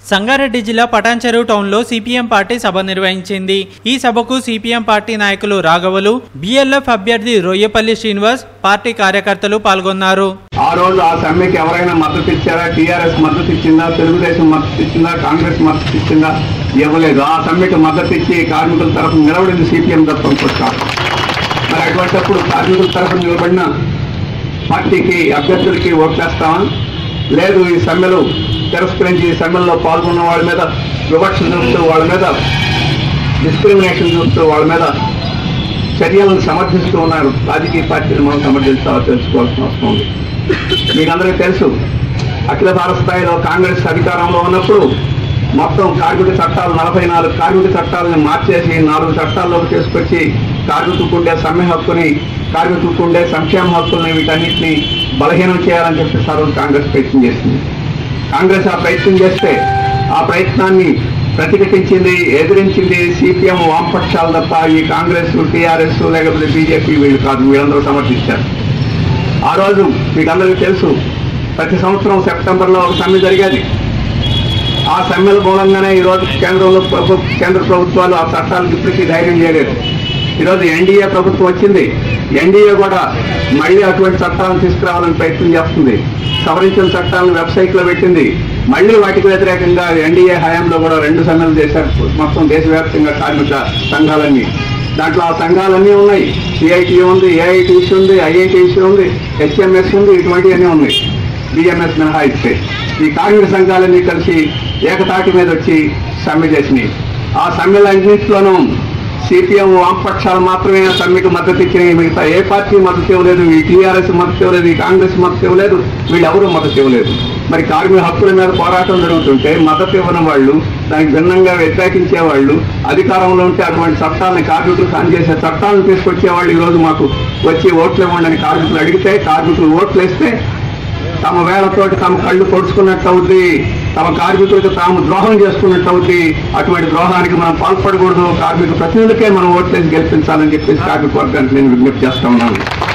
సంగారెడ్డి జిల్లా పటాన్చెరు టౌన్లో CPM party సభ నిర్వహించింది ఈ సభకు సిపిఎం పార్టీ నాయకులు రాఘవులు బిఎల్ఎఫ్ అభ్యర్థి రొయ్యపల్లి శ్రీనివాస్ పార్టీ కార్యకర్తలు పాల్గొన్నారు ఆ రోజు ఆ సమ్మెకి ఎవరైనా మద్దతు ఇచ్చారా టీఆర్ఎస్ మద్దతు ఇచ్చిందా తెలుగుదేశం మద్దతు ఇచ్చిందా కాంగ్రెస్ మద్దతు ఇచ్చిందా ఇవ్వలేదు ఆ సమ్మెకి మద్దతు ఇచ్చి కార్మికుల తరఫున నిలబడింది సిపిఎం తప్ప ఇంకోటి కాదు మరి అటువంటిప్పుడు కార్మికుల తరఫున నిలబడిన పార్టీకి అభ్యర్థులకి ఓట్లేస్తామా లేదు ఈ సమ్మెలు తిరస్కరించి ఈ సమ్మెల్లో పాల్గొన్న వాళ్ళ మీద వివక్ష చూస్తూ వాళ్ళ మీద డిస్క్రిమినేషన్ చూస్తూ వాళ్ళ మీద చర్యలను సమర్థిస్తూ ఉన్నారు రాజకీయ పార్టీలు మనం సమర్థించాలో తెలుసుకోవాల్సిన అవసరం ఉంది మీకు అందరికీ తెలుసు అఖిల భారత స్థాయిలో కాంగ్రెస్ అధికారంలో ఉన్నప్పుడు మొత్తం కార్మిక చట్టాలు నలభై నాలుగు కార్మిక చట్టాలను మార్చేసి నాలుగు చట్టాల్లోకి తీసుకొచ్చి కార్మికులకు ఉండే సమ్మె హక్కుని కార్మికులకు ఉండే సంక్షేమ హక్కుల్ని వీటన్నిటిని బలహీనం చేయాలని చెప్పి సార్ కాంగ్రెస్ ప్రయత్నం చేసింది కాంగ్రెస్ ఆ ప్రయత్నం చేస్తే ఆ ప్రయత్నాన్ని ప్రతిఘటించింది ఎదిరించింది సిపిఎం వామపక్షాలు తప్ప ఈ కాంగ్రెస్ టీఆర్ఎస్ లేకపోతే బీజేపీ వీళ్ళు కాదు వీళ్ళందరూ సమర్థించారు ఆ రోజు మీకు అందరికీ తెలుసు ప్రతి సంవత్సరం సెప్టెంబర్లో ఒక సమ్మె జరిగేది ఆ సమ్మెల మూలంగానే ఈరోజు కేంద్రంలో ప్రభు- కేంద్ర ప్రభుత్వాలు ఆ చట్టాలకు ఇప్పటికీ ధైర్యం చేయలేదు ఈరోజు ఎన్డీఏ ప్రభుత్వం వచ్చింది ఎన్డీఏ కూడా మళ్ళీ అటువంటి చట్టాలను తీసుకురావాలని ప్రయత్నం చేస్తుంది సవరించిన చట్టాలను వెబ్సైట్లో పెట్టింది మళ్ళీ వాటికి వ్యతిరేకంగా ఎన్డీఏ హయాంలో కూడా రెండు సమ్మెలు చేశారు మొత్తం దేశవ్యాప్తంగా కార్మిక సంఘాలన్నీ దాంట్లో ఆ సంఘాలన్నీ ఉన్నాయి సిఐటి ఉంది ఏఐటీసీ ఉంది ఐఐటీసీ ఉంది హెచ్ఎంఎస్ ఉంది ఇటువంటివన్నీ ఉన్నాయి బిఎంఎస్ మినహాయిస్తే ఈ కార్మిక సంఘాలన్నీ కలిసి ఏకతాటి మీద వచ్చి సమ్మె చేసినాయి ఆ సమ్మెలన్నింటిలోనూ సిపిఎం వామపక్షాలు మాత్రమే ఆ సమ్మెకు మద్దతు ఇచ్చినాయి మిగతా ఏ పార్టీ మద్దతు ఇవ్వలేదు ఈ టీఆర్ఎస్ మద్దతు ఇవ్వలేదు ఈ కాంగ్రెస్ మద్దతు ఇవ్వలేదు వీళ్ళెవరూ మద్దతు ఇవ్వలేదు మరి కార్మిక హక్కుల మీద పోరాటం జరుగుతుంటే మద్దతు ఇవ్వని వాళ్ళు దానికి భిన్నంగా వ్యతిరేకించే వాళ్ళు అధికారంలో ఉంటే అటువంటి చట్టాలను కార్మికులు హాని చేసే చట్టాలను తీసుకొచ్చే వాళ్ళు ఈరోజు మాకు వచ్చి ఓట్లు ఇవ్వండి అని కార్మికులు అడిగితే కార్మికులు ఓట్లు వేస్తే తమ వేళతోటి తమ కళ్ళు పొడుచుకున్నట్టు అవుద్ది తమ కార్మికులకు తాము ద్రోహం చేసుకున్నట్టు అవుద్ది అటువంటి ద్రోహానికి మనం పాల్పడకూడదు కార్మిక ప్రతినిధులకే మనం ఓట్లేసి గెలిపించాలని చెప్పేసి కార్మిక వర్గానికి నేను విజ్ఞప్తి చేస్తా ఉన్నాను